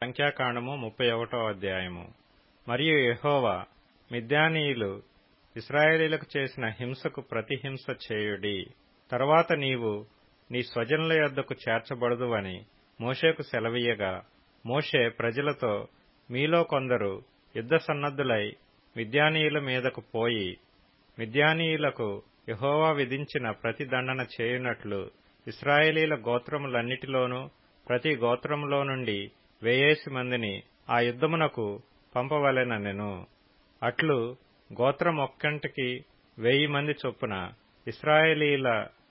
సంఖ్యాకాండము ముప్పై ఒకటో అధ్యాయము మరియు యెహోవా మిద్యానీయులు ఇస్రాయేలీలకు చేసిన హింసకు ప్రతిహింస చేయుడి తరువాత నీవు నీ స్వజనుల యొద్దకు చేర్చబడదువని మోషేకు సెలవీయగా మోషే ప్రజలతో మీలో కొందరు యుద్ధ సన్నద్ధులై మిద్యానీయుల మీదకు పోయి మిద్యానీయులకు యెహోవా విధించిన ప్రతి దండన చేయునట్లు ఇస్రాయేలీల గోత్రములన్నిటిలోనూ ప్రతి గోత్రములో నుండి వేయేసి మందిని ఆ యుద్ధమునకు పంపవలెననెను అట్లు గోత్రమొక్కంటికి వెయ్యి మంది చొప్పున ఇస్రాయేలీల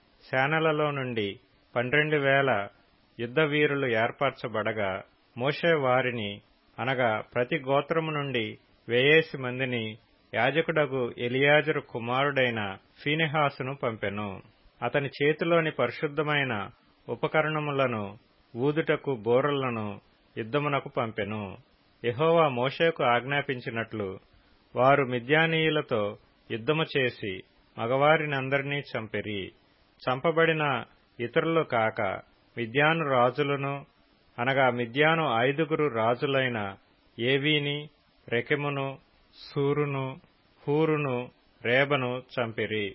సేనలలో నుండి పన్నెండు వేల యుద్ధ వీరులు ఏర్పరచబడగా మోషే వారిని అనగా ప్రతి గోత్రము నుండి వేయేసి మందిని యాజకుడగు ఎలియాజరు కుమారుడైన ఫీనెహాసును పంపెను అతని చేతిలోని పరిశుద్ధమైన ఉపకరణములను ఊదుటకు బోరలను యుద్ధమునకు పంపెను యెహోవా మోషేకు ఆజ్ఞాపించినట్లు వారు మిద్యానీయులతో యుద్ధము చేసి మగవారినందరినీ చంపిరి చంపబడిన ఇతరులు కాక మిద్యాను రాజులను అనగా మిద్యాను ఐదుగురు రాజులైన ఏవీని రెకెమును సూరును హూరును రేబను చంపిరి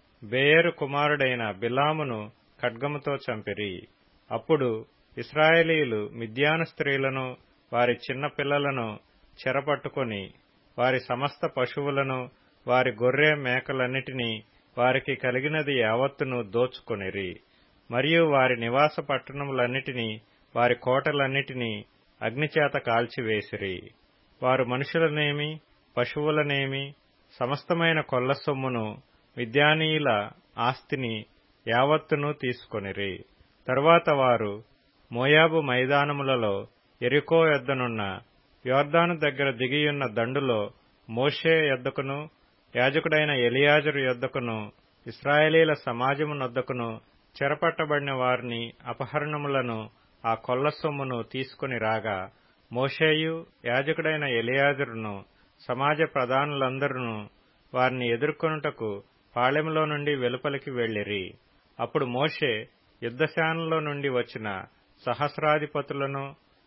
బేయరు కుమారుడైన బిలామును ఖడ్గముతో చంపిరి అప్పుడు ఇస్రాయేలీలు మిద్యాను స్త్రీలను వారి చిన్న పిల్లలను చెరపట్టుకొని వారి సమస్త పశువులను వారి గొర్రె మేకలన్నిటినీ వారికి కలిగినది యావత్తును దోచుకొనిరి మరియు వారి నివాస పట్టణములన్నిటినీ వారి కోటలన్నిటినీ అగ్నిచేత కాల్చివేసిరి వారు మనుషులనేమి పశువులనేమి సమస్తమైన కొల్ల సొమ్మును విద్యానీయుల ఆస్తిని యావత్తును తీసుకొనిరి తరువాత వారు మోయాబు మైదానములలో ఎరికో యొద్దనున్న యోర్దాను దగ్గర దిగియున్న దండులో మోషే యొద్దకును యాజకుడైన ఎలియాజరు యొద్దకును ఇస్రాయేలీల సమాజమునొద్దకును చెరపట్టబడిన వారిని అపహరణములను ఆ కొల్ల సొమ్మును తీసుకుని రాగా మోషేయు యాజకుడైన ఎలియాజరును సమాజ ప్రధానులందరూ వారిని ఎదుర్కొనుటకు పాళెములో నుండి వెలుపలికి వెళ్లిరి అప్పుడు మోషే యుద్ధశానంలో నుండి వచ్చిన సహస్రాధిపతులను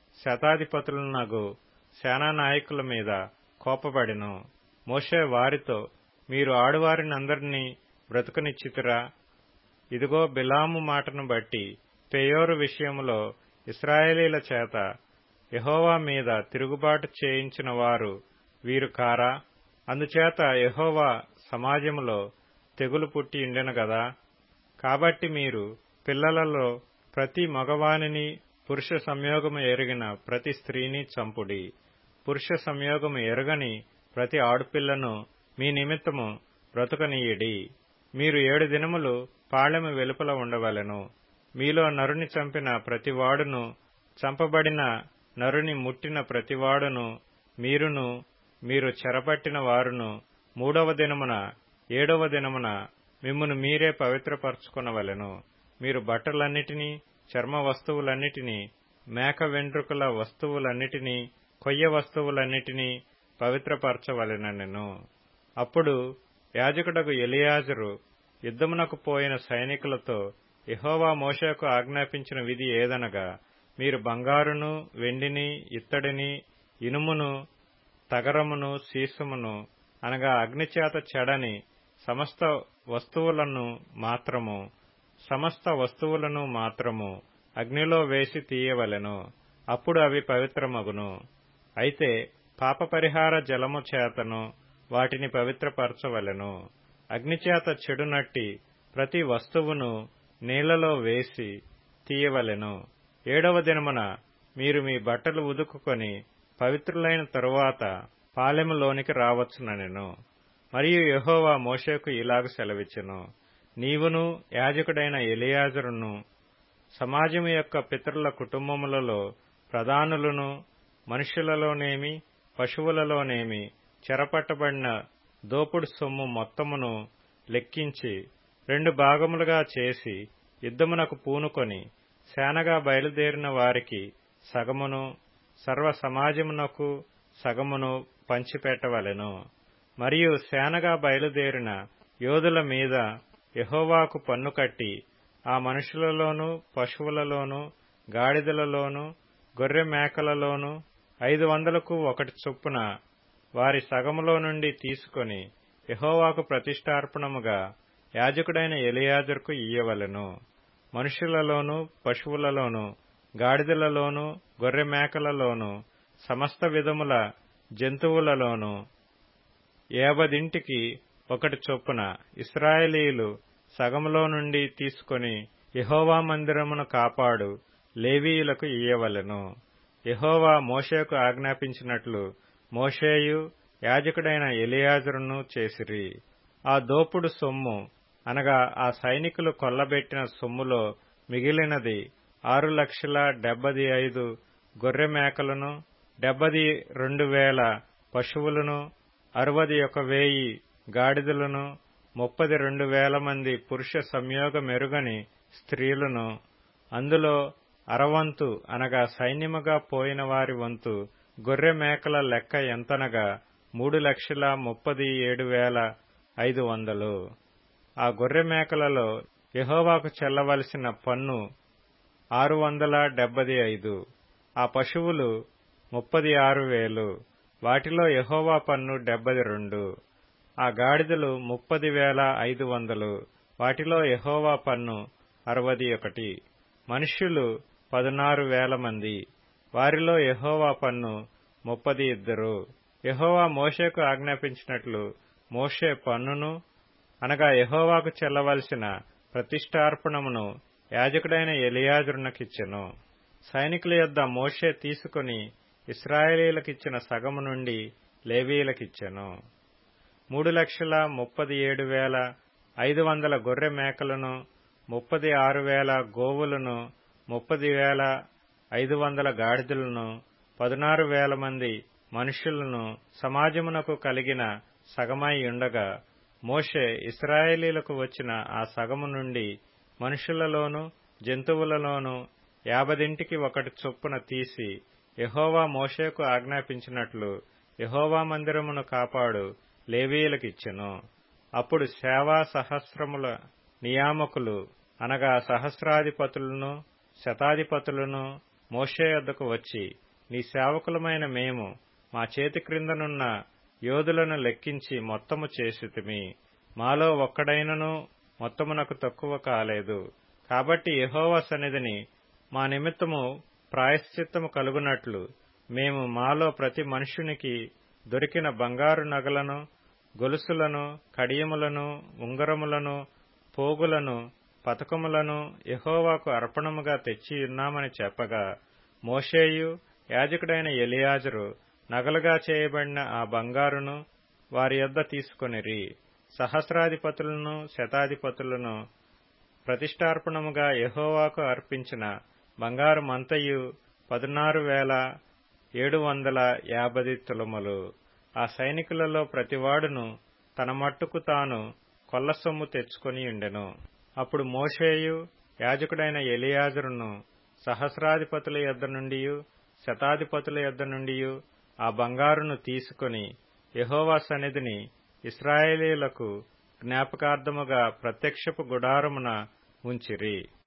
శతాధిపతులనగు సేనానాయకుల మీద కోపపడెను మోషే వారితో మీరు ఆడువారినందరినీ బ్రతుకనిచ్చితురా ఇదిగో బిలాము మాటను బట్టి పెయోరు విషయములో ఇస్రాయేలీల చేత యహోవా మీద తిరుగుబాటు చేయించిన వారు వీరు కారా అందుచేత యహోవా సమాజములో తెగులు పుట్టి ఉండెను గదా కాబట్టి మీరు పిల్లలలో ప్రతి మగవానిని పురుష సంయోగము ఎరిగిన ప్రతి స్త్రీని చంపుడి పురుష సంయోగము ఎరగని ప్రతి ఆడుపిల్లను మీ నిమిత్తము బ్రతుకనీయుడి మీరు ఏడు దినములు పాళెము వెలుపల ఉండవలెను మీలో నరుని చంపిన ప్రతివాడును చంపబడిన నరుని ముట్టిన ప్రతివాడును మీరును మీరు చెరపట్టిన వారును మూడవ దినమున ఏడవ దినమున మిమ్మును మీరే పవిత్రపరచుకొనవలెను మీరు బట్టలన్నిటినీ చర్మ వస్తువులన్నిటినీ మేక వెంట్రుకల వస్తువులన్నిటినీ కొయ్య వస్తువులన్నిటినీ పవిత్రపరచవలెనెను అప్పుడు యాజకుడకు ఎలియాజరు యుద్ధమునకు పోయిన సైనికులతో యహోవా మోషకు ఆజ్ఞాపించిన విధి ఏదనగా మీరు బంగారును వెండిని ఇత్తడిని ఇనుమును తగరమును సీసమును అనగా అగ్నిచేత చెడని సమస్త వస్తువులను మాత్రము సమస్త వస్తువులను మాత్రము అగ్నిలో వేసి తీయవలెను అప్పుడు అవి పవిత్రమగును అయితే పాపపరిహార జలము చేతను వాటిని పవిత్రపరచవలెను అగ్నిచేత చెడునట్టి ప్రతి వస్తువును నీళ్లలో వేసి తీయవలెను ఏడవ దినమున మీరు మీ బట్టలు ఉదుకుకొని పవిత్రులైన తరువాత పాలెములోనికి రావచ్చుననెను మరియు యహోవా మోషేకు ఇలాగ సెలవిచ్చెను నీవును యాజకుడైన ఎలియాజరును సమాజము యొక్క పితరుల కుటుంబములలో ప్రధానులను మనుషులలోనేమి పశువులలోనేమి చెరపట్టబడిన దోపుడు సొమ్ము మొత్తమును లెక్కించి రెండు భాగములుగా చేసి యుద్ధమునకు పూనుకొని సేనగా బయలుదేరిన వారికి సగమును సర్వ సమాజమునకు సగమును పంచిపెట్టవలెను మరియు సేనగా బయలుదేరిన యోధుల మీద యహోవాకు పన్ను కట్టి ఆ మనుషులలోనూ పశువులలోనూ గాడిదలలోనూ గొర్రె మేకలలోను ఐదు వందలకు ఒకటి చొప్పున వారి సగములో నుండి తీసుకొని యహోవాకు ప్రతిష్టార్పణముగా యాజకుడైన ఎలియాజరుకు ఇయ్యవలెను మనుషులలోను పశువులలోను గాడిదలలోను గొర్రె మేకలలోను సమస్త విధముల జంతువులలోను ఏబదింటికి ఒకటి చొప్పున ఇస్రాయేలీలు సగములో నుండి తీసుకొని యహోవా మందిరమును కాపాడు లేవీయులకు ఇయ్యవలెను యహోవా మోషేకు ఆజ్ఞాపించినట్లు మోషేయు యాజకుడైన ఎలియాజరును చేసిరి ఆ దోపుడు సొమ్ము అనగా ఆ సైనికులు కొల్లబెట్టిన సొమ్ములో మిగిలినది ఆరు లక్షల డెబ్బది ఐదు గొర్రె మేకలను డెబ్బది రెండు వేల పశువులను అరవది ఒక వేయి గాడిదలను ముప్పది రెండు వేల మంది పురుష సంయోగ మెరుగని స్త్రీలను అందులో అరవంతు అనగా సైన్యముగా పోయిన వారి వంతు గొర్రె మేకల లెక్క ఎంతనగా మూడు లక్షల ముప్పది ఏడు వేల ఐదు వందలు ఆ గొర్రె మేకలలో యహోవాకు చెల్లవలసిన పన్ను ఆరు వందల డెబ్బది ఐదు ఆ పశువులు ముప్పది ఆరు వేలు వాటిలో యహోవా పన్ను డెబ్బది రెండు ఆ గాడిదలు ముప్పది వేల ఐదు వందలు వాటిలో యహోవా పన్ను అరవది ఒకటి మనుష్యులు పదునారు వేల మంది వారిలో యహోవా పన్ను ముప్పది ఇద్దరు యహోవా మోషేకు ఆజ్ఞాపించినట్లు మోషే పన్నును అనగా యహోవాకు చెల్లవలసిన ప్రతిష్టార్పణమును యాజకుడైన ఎలియాజరునకిచ్చెను సైనికుల యొద్ద మోషే తీసుకుని ఇస్రాయేలీలకిచ్చిన సగము నుండి లేవీలకిచ్చెను మూడు లక్షల ముప్పది ఏడు వేల ఐదు వందల గొర్రె మేకలను ముప్పది ఆరు వేల గోవులను ముప్పది వేల ఐదు వందల గాడిదలను పదునారు వేల మంది మనుష్యులను సమాజమునకు కలిగిన సగమై ఉండగా మోషే ఇస్రాయేలీలకు వచ్చిన ఆ సగము నుండి మనుషులలోను జంతువులలోను యాభదింటికి ఒకటి చొప్పున తీసి యహోవా మోషేకు ఆజ్ఞాపించినట్లు యహోవా మందిరమును కాపాడు లేవీయులకిచ్చెను అప్పుడు సేవా సహస్రముల నియామకులు అనగా సహస్రాధిపతులను శతాధిపతులను మోషే యొద్దకు వచ్చి నీ సేవకులమైన మేము మా చేతి క్రిందనున్న యోధులను లెక్కించి మొత్తము చేసితిమి మాలో ఒక్కడైనను మొత్తమునకు తక్కువ కాలేదు కాబట్టి యహోవా సన్నిధిని మా నిమిత్తము ప్రాయశ్చిత్తము కలుగునట్లు మేము మాలో ప్రతి మనుష్యునికి దొరికిన బంగారు నగలను గొలుసులను కడియములను ఉంగరములను పోగులను పతకములను యహోవాకు అర్పణముగా తెచ్చి ఉన్నామని చెప్పగా మోషేయు యాజకుడైన ఎలియాజరు నగలుగా చేయబడిన ఆ బంగారును వారి యొద్ద తీసుకొనిరి సహస్రాధిపతులను శతాధిపతులను ప్రతిష్టార్పణముగా యహోవాకు అర్పించిన బంగారు మంతయు పదునారు వేల ఏడు వందల యాభై తులములు ఆ సైనికులలో ప్రతివాడును తన మట్టుకు తాను కొల్ల సొమ్ము తెచ్చుకొని ఉండెను అప్పుడు మోషేయు యాజకుడైన ఎలియాజరును సహస్రాధిపతుల యొద్ద నుండి శతాధిపతుల యొద్ద నుండి ఆ బంగారును తీసుకొని యహోవా సన్నిధిని ఇస్రాయేలీలకు జ్ఞాపకార్థముగా ప్రత్యక్షపు గుడారమున ఉంచిరి